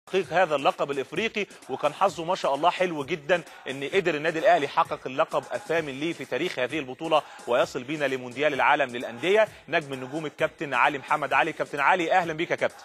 تحقيق هذا اللقب الافريقي وكان حظه ما شاء الله حلو جدا ان قدر النادي الاهلي يحقق اللقب الثامن ليه في تاريخ هذه البطوله ويصل بينا لمونديال العالم للانديه نجم النجوم الكابتن علي محمد علي كابتن علي اهلا بيك يا كابتن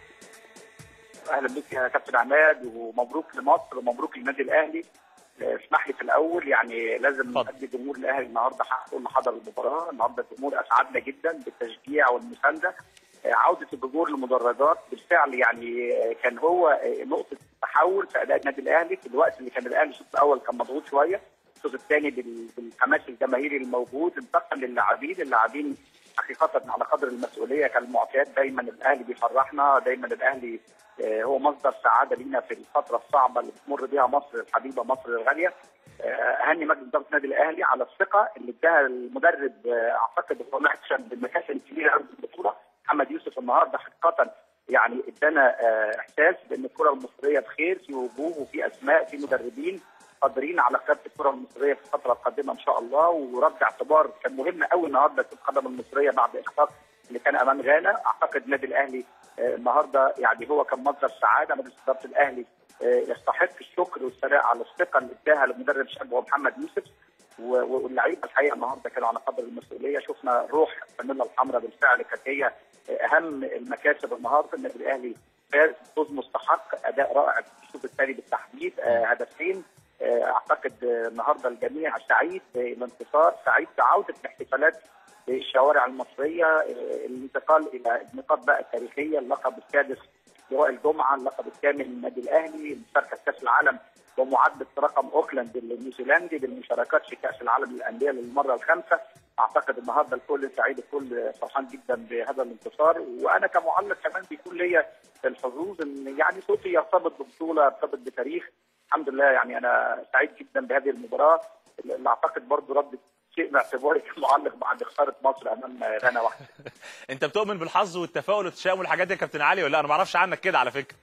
اهلا بك يا كابتن عماد ومبروك لمصر ومبروك للنادي الاهلي اسمح لي في الاول يعني لازم اتفضل. ادي جمهور الاهلي النهارده حقه اللي حضر المباراه النهارده الجمهور اسعدنا جدا بالتشجيع والمسانده آه، عوده الجمهور للمدرجات بالفعل يعني آه، كان هو آه، نقطه تحول في اداء النادي الاهلي في الوقت اللي كان الاهلي الشوط الاول كان مضغوط شويه الشوط الثاني بال- بالحماس الجماهيري الموجود انتقل للاعبين اللاعبين حقيقه على قدر المسؤوليه كالمعتاد دايما الاهلي بيفرحنا دايما الاهلي آه، هو مصدر سعاده لينا في الفتره الصعبه اللي بتمر بها مصر الحبيبه مصر الغاليه آه، اهني مجلس اداره النادي الاهلي على الثقه اللي اداها المدرب آه، اعتقد هو محسن بالمكاسب الكبيره قوي في البطوله محمد يوسف النهارده حقيقه يعني ادانا آه، احساس بان الكره المصريه بخير في وجوه وفي اسماء في مدربين قادرين على قياده الكره المصريه في الفتره القادمه ان شاء الله ورد اعتبار كان مهم قوي النهارده في القدم المصريه بعد اخفاق اللي كان امام غانا اعتقد النادي الاهلي آه، النهارده يعني هو كان مصدر سعاده مجلس اداره الاهلي آه، يستحق الشكر والثناء على الثقه اللي اداها للمدرب شاب محمد يوسف و- و- واللعيبه الحقيقه النهارده كانوا على قدر المسؤوليه شفنا روح الفانيلا الحمراء بالفعل كانت هي اهم المكاسب النهارده النادي الاهلي فاز فوز مستحق اداء رائع في الشوط الثاني بالتحديد آه، هدفين آه، اعتقد آه، النهارده الجميع سعيد بالانتصار سعيد بعوده الاحتفالات في الشوارع المصريه آه، الانتقال الى النقاط بقى التاريخيه اللقب السادس لواء الجمعه اللقب الثامن للنادي الاهلي المشاركه في كاس العالم ومعادله رقم اوكلاند النيوزيلندي بالمشاركات في كاس العالم للانديه للمره الخامسه اعتقد النهارده الكل سعيد الكل فرحان جدا بهذا الانتصار وانا كمعلق كمان بيكون ليا الحظوظ ان يعني صوتي يرتبط ببطوله يرتبط بتاريخ الحمد لله يعني انا سعيد جدا بهذه المباراه اللي اعتقد برضه ردت شيء من اعتباري كمعلق بعد خساره مصر امام غانا واحده انت بتؤمن بالحظ والتفاؤل والتشاؤم والحاجات دي يا كابتن علي ولا لا؟ انا ما اعرفش عنك كده على فكره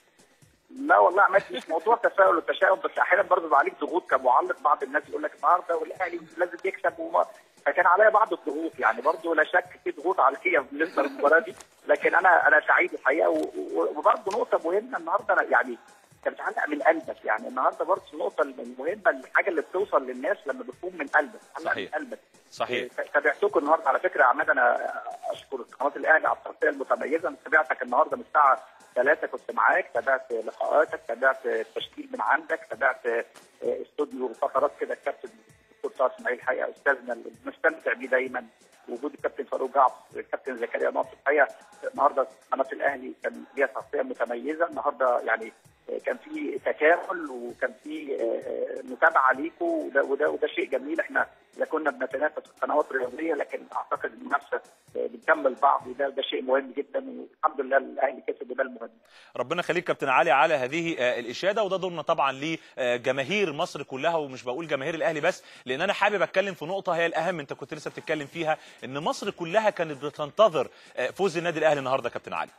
لا والله عماد مش موضوع تفاؤل وتشاؤم بس احيانا برضه بيبقى عليك ضغوط كمعلق بعض الناس يقول لك النهارده والاهلي لازم يكسب وما فكان عليا بعض الضغوط يعني برضه لا شك في ضغوط عليا بالنسبه للمباراه دي لكن انا انا سعيد الحقيقه و- و- وبرضه نقطه مهمه النهارده أنا يعني انت بتعلق من قلبك يعني النهارده برضه النقطه المهمه الحاجه اللي بتوصل للناس لما بتكون من قلبك بتعلق من صحيح. قلبك صحيح تابعتكم النهارده على فكره يا عماد انا اشكر قناه الاهلي على التغطيه المتميزه انا تابعتك النهارده من الساعه 3 كنت معاك تابعت لقاءاتك تابعت التشكيل من عندك تابعت آه، استوديو فقرات كده الكابتن الدكتور طه اسماعيل الحقيقه استاذنا اللي بنستمتع بيه دايما وجود الكابتن فاروق جعفر الكابتن زكريا ناصر الحقيقه النهارده قناه الاهلي كان ليها تغطيه متميزه النهارده يعني كان في تكامل وكان في آه، متابعه ليكم وده, وده وده شيء جميل احنا اذا كنا بنتنافس في القنوات الرياضيه لكن اعتقد المنافسه آه، بنكمل بعض وده ده شيء مهم جدا والحمد لله الاهلي كسب وده المهم ربنا يخليك كابتن علي على هذه آه، الاشاده وده ضمن طبعا لجماهير مصر كلها ومش بقول جماهير الاهلي بس لان انا حابب اتكلم في نقطه هي الاهم انت كنت لسه بتتكلم فيها ان مصر كلها كانت بتنتظر آه، فوز النادي الاهلي النهارده كابتن علي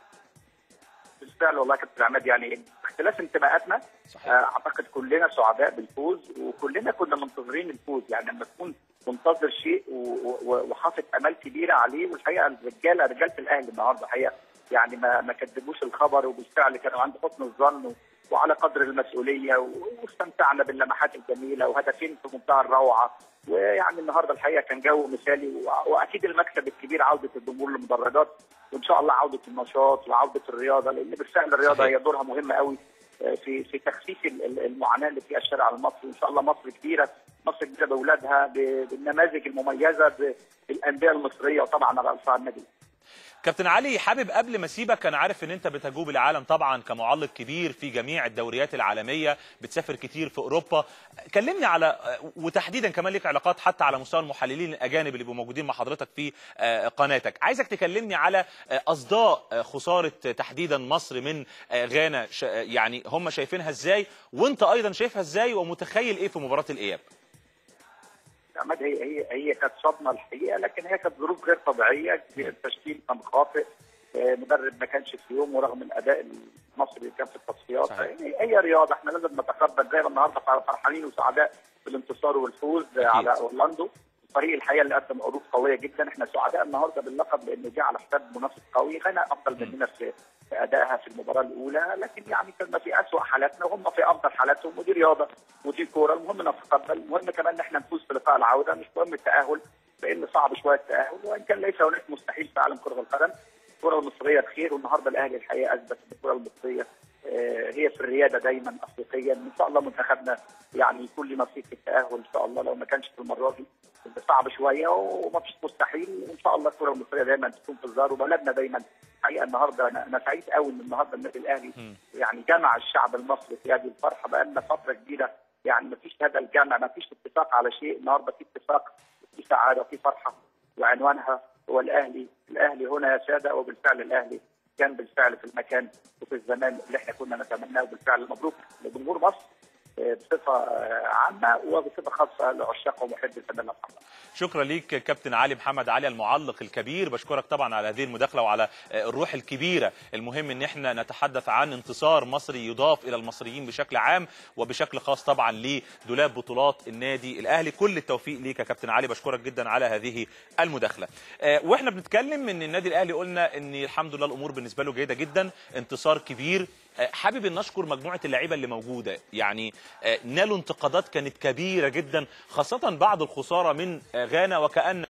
بالفعل والله يا كابتن عماد يعني اختلاف انتماءاتنا صحيح. آه، اعتقد كلنا سعداء بالفوز وكلنا كنا منتظرين الفوز يعني لما تكون منتظر شيء و- و- وحاطط امال كبيره عليه والحقيقه الرجاله رجاله الاهلي النهارده الحقيقه يعني ما ما كذبوش الخبر وبالفعل كانوا عند حسن الظن و- وعلى قدر المسؤوليه و- واستمتعنا باللمحات الجميله وهدفين في منتهى الروعه ويعني النهارده الحقيقه كان جو مثالي و- واكيد المكسب الكبير عوده الجمهور للمدرجات وان شاء الله عوده النشاط وعوده الرياضه لان بالفعل الرياضه صحيح. هي دورها مهم قوي في في تخفيف ال- ال- المعاناه اللي فيها الشارع المصري وان شاء الله مصر كبيره مصر كبيره باولادها ب- بالنماذج المميزه ب- بالانديه المصريه وطبعا على راسها النادي كابتن علي حابب قبل ما اسيبك انا عارف ان انت بتجوب العالم طبعا كمعلق كبير في جميع الدوريات العالميه بتسافر كتير في اوروبا كلمني على وتحديدا كمان ليك علاقات حتى على مستوى المحللين الاجانب اللي بيبقوا موجودين مع حضرتك في آه، قناتك عايزك تكلمني على آه، اصداء آه، خساره تحديدا مصر من آه، غانا ش- يعني هم شايفينها ازاي وانت ايضا شايفها ازاي ومتخيل ايه في مباراه الاياب عماد هي هي هي كانت صدمه الحقيقه لكن هي كانت ظروف غير طبيعيه التشكيل كان خاطئ آه، مدرب ما كانش في يوم ورغم الاداء المصري اللي كان في التصفيات صحيح. هي هي رياضه احنا لازم نتقبل زي ما النهارده فرحانين وسعداء بالانتصار والفوز أكيد. على اورلاندو فريق الحقيقه اللي قدم عروض قويه جدا احنا سعداء النهارده باللقب لانه جه على حساب منافس قوي غانا افضل مننا في في ادائها في المباراه الاولى لكن يعني كنا في اسوء حالاتنا وهم في افضل حالاتهم ودي رياضه ودي كوره المهم نتقبل المهم كمان ان احنا نفوز في لقاء العوده مش مهم التاهل لان صعب شويه التاهل وان كان ليس هناك مستحيل في عالم كره القدم الكره المصريه بخير والنهارده الاهلي الحقيقه اثبت ان الكره المصريه آه، هي في الرياده دايما افريقيا ان شاء الله منتخبنا يعني يكون لي نصيب في التاهل ان شاء الله لو ما كانش في المره دي صعب شويه وما فيش مستحيل وان شاء الله الكره المصريه دايما تكون في الظهر وبلدنا دايما الحقيقه النهارده انا أنا سعيد قوي ان النهارده النادي الاهلي يعني جمع الشعب المصري في هذه الفرحه بقى لنا فتره كبيره يعني ما فيش هذا الجمع ما فيش اتفاق على شيء النهارده في اتفاق في سعاده وفي فرحه وعنوانها هو الاهلي الاهلي هنا يا ساده وبالفعل الاهلي كان بالفعل في المكان وفي الزمان اللي احنا كنا نتمناه وبالفعل مبروك لجمهور مصر آه، بصفه آه، عامه وبصفه خاصه لعشاق ومحبي الفنان محمد شكرا ليك كابتن علي محمد علي المعلق الكبير بشكرك طبعا على هذه المداخله وعلى الروح الكبيره المهم ان احنا نتحدث عن انتصار مصري يضاف الى المصريين بشكل عام وبشكل خاص طبعا لدولاب بطولات النادي الاهلي كل التوفيق ليك يا كابتن علي بشكرك جدا على هذه المداخله آه، واحنا بنتكلم ان النادي الاهلي قلنا ان الحمد لله الامور بالنسبه له جيده جدا انتصار كبير آه، حابب ان نشكر مجموعه اللعيبه اللي موجوده يعني آه، نالوا انتقادات كانت كبيره جدا خاصه بعد الخساره من آه، غانا وكان